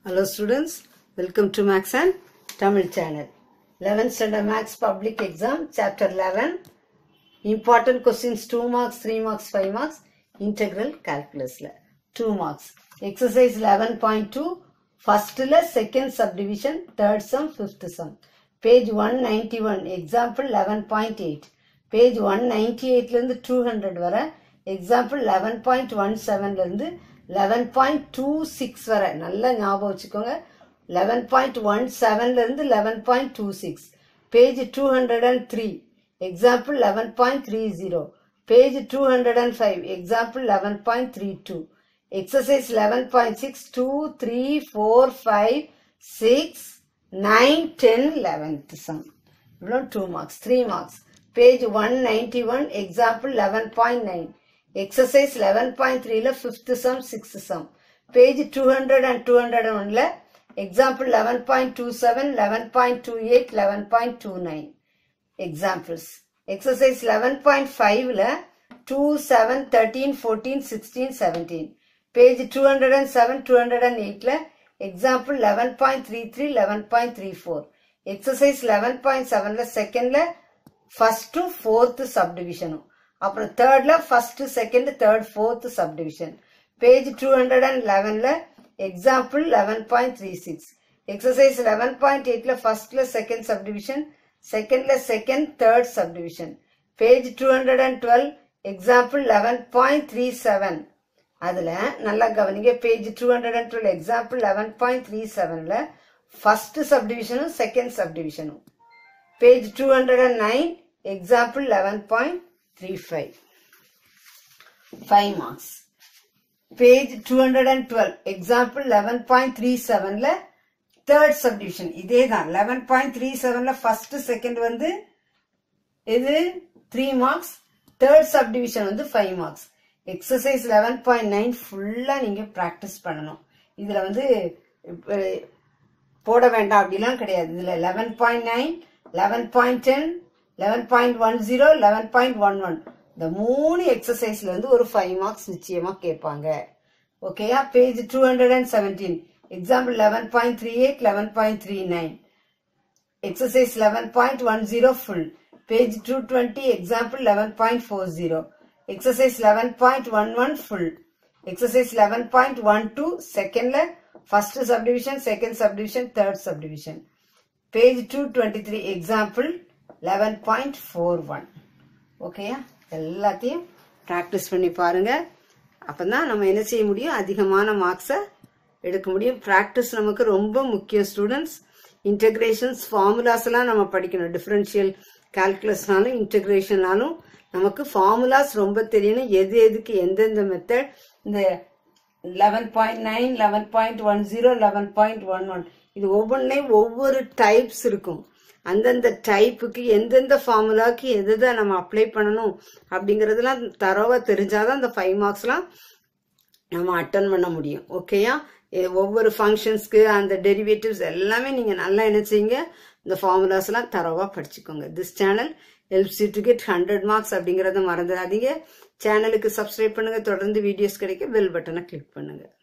Hello students, welcome to Max and Tamil channel. 11th standard Max public exam, chapter 11. Important questions 2 marks, 3 marks, 5 marks, integral calculus. 2 marks. Exercise 11.2, first la second subdivision, third sum, fifth sum. Page 191, example 11.8. Page 198 ல இருந்து 200 வரை example eleven point one செவன்ல இருந்து eleven point two six வரை நல்லா ஞாபகம் வச்சுக்கோங்க eleven point one செவன்ல இருந்து eleven point two six page two hundred and three example eleven point three zero page two hundred and five example eleven point three two exercise eleven point six two three four five six nine ten eleventh sum இவ்வளோ two marks three marks page one ninety one example eleven point nine exercise eleven point த்ரீல fifth sum sixth sum page two hundred and two hundred ஒன்ல example eleven point two seven eleven point two eight eleven point two nine examples exercise eleven point ஃபைவ்ல two seven thirteen fourteen sixteen seventeen page two hundred and seven two hundred and எயிட்ல example eleven point three three eleven point three four exercise eleven point செவன்ல செகண்ட்ல first fourth சப்டிவிஷனும் அப்புறம் தேர்ட்ல first second third fourth subdivision page two hundred and லெவன்ல example eleven point three six exercise eleven point எயிட்ல ஃபர்ஸ்ட்ல second subdivision செகண்ட்ல second third subdivision page two hundred and twelve example eleven point three seven அதுல நல்லா கவனிங்க page two hundred and twelve example eleven point three செவன்ல first சப்டிவிஷனும் second சப்டிவிஷனும் page two hundred and nine example eleven point three five five marks page two hundred and twelve example eleven point three செவன்ல third subdivision இதே தான் eleven point three செவன்ல first second வந்து இது three marks third subdivision வந்து five marks exercise eleven point nine ஃபுல்லா நீங்க practice பண்ணணும் இதுல வந்து இப்ப போட வேண்டாம் அப்படிலாம் கிடையாது இதுல eleven point nine eleven point ten eleven point one zero eleven point one one இந்த மூணு எக்ஸசைஸ்ல இருந்து ஒரு ஃபைவ் மார்க்ஸ் நிச்சயமா கேட்பாங்க ஓகேயா page two hundred and seventeen example eleven point three eight eleven point three nine exercise eleven point one zero full page two twenty example eleven point four zero exercise eleven point one one full exercise eleven point one two செகண்ட்ல first subdivision second subdivision third subdivision page two twenty three example eleven point four one ஓகேயா எல்லாத்தையும் practice பண்ணி பாருங்க அப்பதான் நம்ம என்ன செய்ய முடியும் அதிகமான மார்க்ஸை எடுக்க முடியும் ப்ராக்டிஸ் நமக்கு ரொம்ப முக்கியம் ஸ்டூடெண்ட்ஸ் இன்டகிரேஷன்ஸ் ஃபார்முலாஸ் எல்லாம் நம்ம படிக்கணும் டிஃபரன்ஷியல் கால்குலஸ்னாலும் இன்டகிரேஷனாலும் நமக்கு ஃபார்முலாஸ் ரொம்ப தெரியணும் எது எதுக்கு எந்தெந்த மெத்தட் இந்த eleven point nine eleven point one zero eleven point one one இது ஒவ்வொன்றையும் ஒவ்வொரு டைப்ஸ் இருக்கும் அந்தந்த டைப்புக்கு எந்தெந்த ஃபார்முலாக்கு எதை நம்ம அப்ளை பண்ணணும் அப்படிங்கறதெல்லாம் தரவா தெரிஞ்சாதான் அந்த ஃபைவ் மார்க்ஸ்லாம் நம்ம அட்டன் பண்ண முடியும் ஓகேயா ஒவ்வொரு ஃபங்க்ஷன்ஸ்க்கு அந்த டெரிவேட்டிவ்ஸ் எல்லாமே நீங்க நல்லா என்ன செய்யுங்க இந்த ஃபார்முலாஸ் எல்லாம் தரவா படிச்சுக்கோங்க this channel helps you to get hundred marks அப்படிங்கறத மறந்துடாதீங்க சேனலுக்கு சப்ஸ்கிரைப் பண்ணுங்க தொடர்ந்து வீடியோஸ் கிடைக்க பெல் பட்டனை கிளிக் பண்ணுங்க